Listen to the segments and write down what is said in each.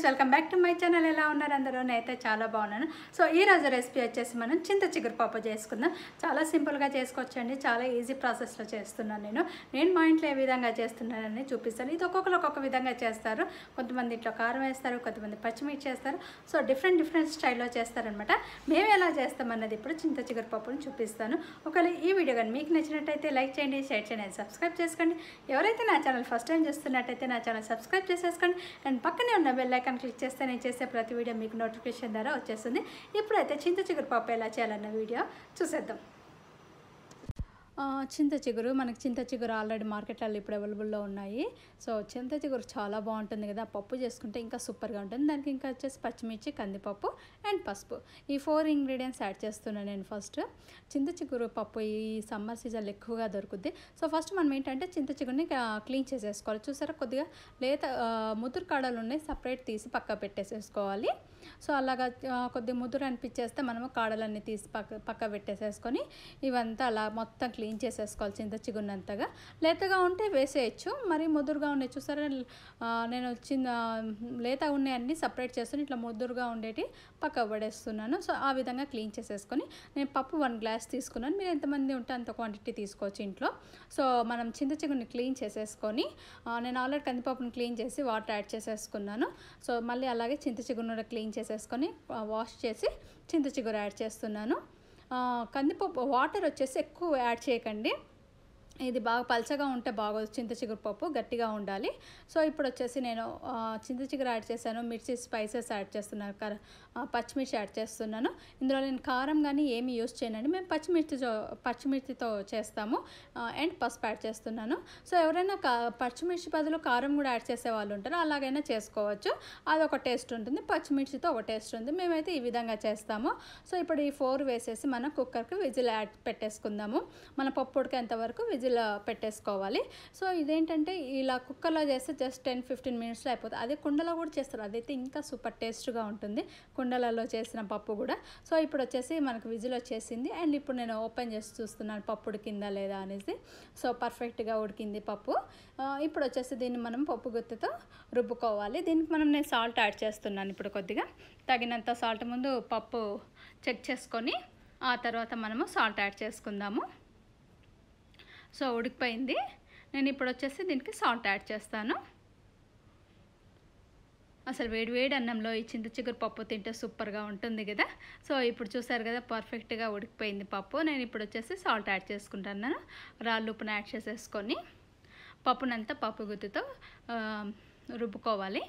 welcome back to my channel ఎలా ఉన్నారు అందరూ నేనైతే చాలా బాగున్నాను సో ఈ రోజు రెసిపీ వచ్చేసి మనం చింత చిగురు పప్పు చేసుకుందాం చాలా సింపుల్గా చేసుకోవచ్చండి చాలా ఈజీ ప్రాసెస్లో చేస్తున్నాను నేను నేను మా ఇంట్లో ఏ విధంగా చేస్తున్నానని చూపిస్తాను ఇది ఒక్కొక్కరు ఒక్కొక్క విధంగా చేస్తారు కొంతమంది ఇంట్లో కారం వేస్తారు కొంతమంది పచ్చిమిర్చి చేస్తారు సో డిఫరెంట్ డిఫరెంట్ స్టైల్లో చేస్తారనమాట మేము ఎలా చేస్తామన్నది ఇప్పుడు చింత చిగురు పప్పుని చూపిస్తాను ఒకవేళ ఈ వీడియో కానీ మీకు నచ్చినట్టయితే లైక్ చేయండి షేర్ చేయండి సబ్స్క్రైబ్ చేసుకోండి ఎవరైతే నా ఛానల్ ఫస్ట్ టైం చూస్తున్నట్టయితే నా ఛానల్ సబ్స్క్రైబ్ చేసేసుకోండి అండ్ పక్కనే ఉన్న బెల్ ఐకాన్ క్లిక్ చేస్తే నేను చేసే ప్రతి వీడియో మీకు నోటిఫికేషన్ ద్వారా వచ్చేస్తుంది ఇప్పుడైతే చింత చిగురు పప్పు ఎలా చేయాలన్న వీడియో చూసేద్దాం ఆ, చింత చిగురు మనకి చింత చిగురు ఆల్రెడీ మార్కెట్లో ఇప్పుడు అవైలబుల్లో ఉన్నాయి సో చింత చిగురు చాలా బాగుంటుంది కదా పప్పు చేసుకుంటే ఇంకా సూపర్గా ఉంటుంది దానికి ఇంకా వచ్చేసి పచ్చిమిర్చి కందిపప్పు అండ్ పసుపు ఈ ఫోర్ ఇంగ్రీడియంట్స్ యాడ్ చేస్తున్నాను నేను ఫస్ట్ చింత చిగురు పప్పు ఈ సమ్మర్ సీజన్లో ఎక్కువగా దొరుకుద్ది సో ఫస్ట్ మనం ఏంటంటే చింత చిగురుని క్లీన్ చేసేసుకోవాలి చూసారా కొద్దిగా లేత ఆ, ముదురు కాడలు ఉన్నాయి సపరేట్ తీసి పక్క పెట్టేసేసుకోవాలి సో అలాగా ఆ, కొద్దిగా ముదురు అనిపించేస్తే మనము కాడలన్నీ తీసి పక్క పక్క పెట్టేసేసుకొని ఇవంతా అలా మొత్తం క్లీన్ చేసేసుకోవాలి చింత చిగురినంతగా లేతగా ఉంటే వేసేయచ్చు మరి ముదురుగా ఉన్నాయి చూసారా ఆ, నేను చిన్న లేత ఉన్నాయి అన్నీ సపరేట్ చేస్తాను ఇట్లా ముదురుగా ఉండేటి పక్క పడేస్తున్నాను సో ఆ విధంగా క్లీన్ చేసేసుకొని నేను పప్పు వన్ గ్లాస్ తీసుకున్నాను మీరు ఎంతమంది ఉంటే అంత క్వాంటిటీ తీసుకోవచ్చు ఇంట్లో సో మనం చింత చిగురిని క్లీన్ చేసేసుకొని ఆ, నేను ఆల్రెడీ కందిపప్పుని క్లీన్ చేసి వాటర్ యాడ్ చేసేసుకున్నాను సో మళ్ళీ అలాగే చింత చిగురుని కూడా క్లీన్ చేసేసుకొని ఆ, వాష్ చేసి చింత చిగురు యాడ్ చేస్తున్నాను ఆ, కందిపప్పు వాటర్ వచ్చేసి ఎక్కువ యాడ్ చేయకండి ఇది బాగా పలచగా ఉంటే బాగోదు చింత చిగురు పప్పు గట్టిగా ఉండాలి సో ఇప్పుడు వచ్చేసి నేను ఆ, చింత చిగురు యాడ్ చేశాను మిర్చి స్పైసెస్ యాడ్ చేస్తున్నాను కర ఆ, పచ్చిమిర్చి యాడ్ చేస్తున్నాను ఇందులో నేను కారం కానీ ఏమి యూస్ చేయనండి మేము పచ్చిమిర్చితో పచ్చిమిర్చితో చేస్తాము ఆ, అండ్ పసుపు యాడ్ చేస్తున్నాను సో ఎవరైనా కా పచ్చిమిర్చి బదులు కారం కూడా యాడ్ చేసే వాళ్ళు ఉంటారు అలాగైనా చేసుకోవచ్చు అదొక టేస్ట్ ఉంటుంది పచ్చిమిర్చితో ఒక టేస్ట్ ఉంది మేమైతే ఈ విధంగా చేస్తాము సో ఇప్పుడు ఈ ఫోర్ వేసేసి మనం కుక్కర్కి విజిల్ యాడ్ పెట్టేసుకుందాము మన పప్పు ఉడికేంత వరకు విజిల్ పెట్టేసుకోవాలి సో ఇదేంటంటే ఇలా కుక్కర్లో చేస్తే జస్ట్ టెన్ ఫిఫ్టీన్ మినిట్స్లో అయిపోతుంది అదే కుండలో కూడా చేస్తారు అదైతే ఇంకా సూపర్ టేస్ట్గా ఉంటుంది కుండలలో చేసిన పప్పు కూడా సో ఇప్పుడు వచ్చేసి మనకు విజిల్ వచ్చేసింది అండ్ ఇప్పుడు నేను ఓపెన్ చేసి చూస్తున్నాను పప్పు ఉడికిందా లేదా అనేసి సో పర్ఫెక్ట్గా ఉడికింది పప్పు ఆ, ఇప్పుడు వచ్చేసి దీన్ని మనం పప్పు గుత్తితో రుబ్బుకోవాలి దీనికి మనం నేను సాల్ట్ యాడ్ చేస్తున్నాను ఇప్పుడు కొద్దిగా తగినంత సాల్ట్ ముందు పప్పు చెక్ చేసుకొని ఆ తర్వాత మనము సాల్ట్ యాడ్ చేసుకుందాము సో ఉడికిపోయింది నేను ఇప్పుడు వచ్చేసి దీనికి సాల్ట్ యాడ్ చేస్తాను అసలు వేడి వేడి అన్నంలో ఈ చింత చిగురు పప్పు తింటే సూపర్గా ఉంటుంది కదా సో ఇప్పుడు చూసారు కదా పర్ఫెక్ట్గా ఉడికిపోయింది పప్పు నేను ఇప్పుడు వచ్చేసి సాల్ట్ యాడ్ చేసుకుంటున్నాను రాళ్ళు ఉప్పును యాడ్ చేసేసుకొని పప్పునంతా పప్పు గుత్తితో ఆ, రుబ్బుకోవాలి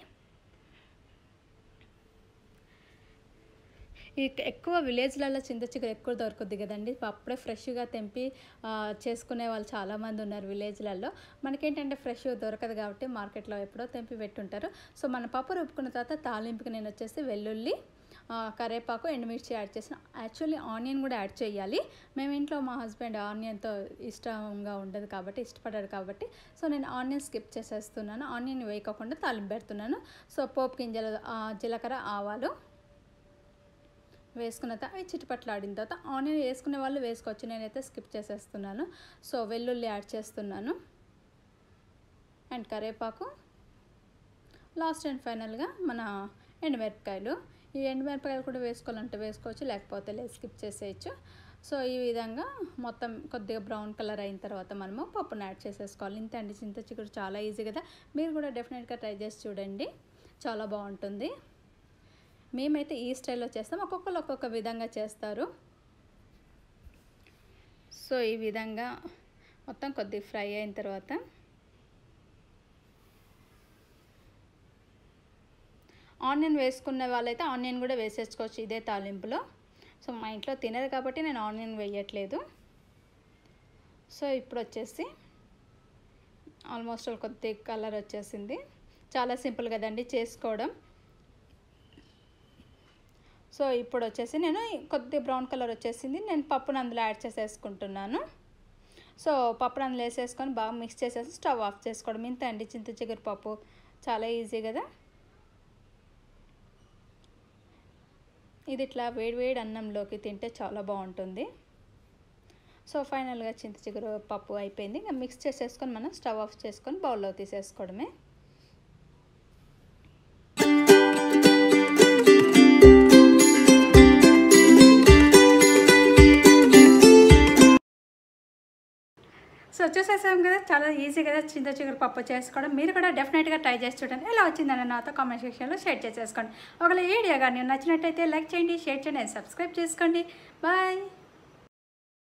ఈ ఎక్కువ విలేజ్లలో చింత చిగురు ఎక్కువ దొరుకుద్ది కదండి అప్పుడే ఫ్రెష్గా తెంపి ఆ, చేసుకునే వాళ్ళు చాలామంది ఉన్నారు విలేజ్లలో మనకేంటంటే ఫ్రెష్ దొరకదు కాబట్టి మార్కెట్లో ఎప్పుడో తెంపి పెట్టుంటారు సో మన పప్పు రుబ్బుకున్న తర్వాత తాలింపుకి నేను వచ్చేసి వెల్లుల్లి ఆ, కరేపాకు ఎండుమిర్చి యాడ్ చేసిన యాక్చువల్లీ ఆనియన్ కూడా యాడ్ చేయాలి మేము ఇంట్లో మా హస్బెండ్ ఆనియన్తో ఇష్టంగా ఉండదు కాబట్టి ఇష్టపడాడు కాబట్టి సో నేను ఆనియన్ స్కిప్ చేసేస్తున్నాను ఆనియన్ వేయకోకుండా తాలింపు పెడుతున్నాను సో పోపు గింజలు ఆ, జీలకర్ర ఆవాలు వేసుకున్న తర్వాత అవి చిటిపట్లు ఆడిన తర్వాత ఆనియన్ వేసుకునే వాళ్ళు వేసుకోవచ్చు నేనైతే స్కిప్ చేసేస్తున్నాను సో వెల్లుల్లి యాడ్ చేస్తున్నాను అండ్ కరివేపాకు లాస్ట్ అండ్ ఫైనల్గా మన ఎండుమిరపకాయలు ఈ ఎండుమిరపకాయలు కూడా వేసుకోవాలంటే వేసుకోవచ్చు లేకపోతే లేదు స్కిప్ చేసేయచ్చు సో ఈ విధంగా మొత్తం కొద్దిగా బ్రౌన్ కలర్ అయిన తర్వాత మనము పప్పును యాడ్ చేసేసుకోవాలి ఇంత అండి చింత చిగురు చాలా ఈజీ కదా మీరు కూడా డెఫినెట్గా ట్రై చేసి చూడండి చాలా బాగుంటుంది మేమైతే ఈ స్టైల్లో చేస్తాం ఒక్కొక్కరు ఒక్కొక్క విధంగా చేస్తారు సో ఈ విధంగా మొత్తం కొద్దిగా ఫ్రై అయిన తర్వాత ఆనియన్ వేసుకున్న వాళ్ళైతే ఆనియన్ కూడా వేసేసుకోవచ్చు ఇదే తాలింపులో సో మా ఇంట్లో తినరు కాబట్టి నేను ఆనియన్ వేయట్లేదు సో ఇప్పుడు వచ్చేసి ఆల్మోస్ట్ కొద్ది కలర్ వచ్చేసింది చాలా సింపుల్ కదండి చేసుకోవడం సో ఇప్పుడు వచ్చేసి నేను కొద్ది బ్రౌన్ కలర్ వచ్చేసింది నేను పప్పును అందులో యాడ్ చేసేసుకుంటున్నాను సో పప్పును అందులో వేసేసుకొని బాగా మిక్స్ చేసేసి స్టవ్ ఆఫ్ చేసుకోవడం ఇంత అండి చింత చిగురు పప్పు చాలా ఈజీ కదా ఇది ఇట్లా వేడివేడి అన్నంలోకి తింటే చాలా బాగుంటుంది సో ఫైనల్గా చింత చిగురు పప్పు అయిపోయింది ఇంకా మిక్స్ చేసేసుకొని మనం స్టవ్ ఆఫ్ చేసుకొని బౌల్లో తీసేసుకోవడమే సో చూసేసాం కదా చాలా ఈజీ కదా చింత చిగురు పప్పు చేసుకోవడం మీరు కూడా డెఫినెట్గా ట్రై చేసి చూడండి ఎలా వచ్చిందని నాతో కామెంట్ సెక్షన్లో షేర్ చేసేసుకోండి ఒకవేళ ఈ వీడియో కానీ నచ్చినట్టయితే లైక్ చేయండి షేర్ చేయండి సబ్స్క్రైబ్ చేసుకోండి బాయ్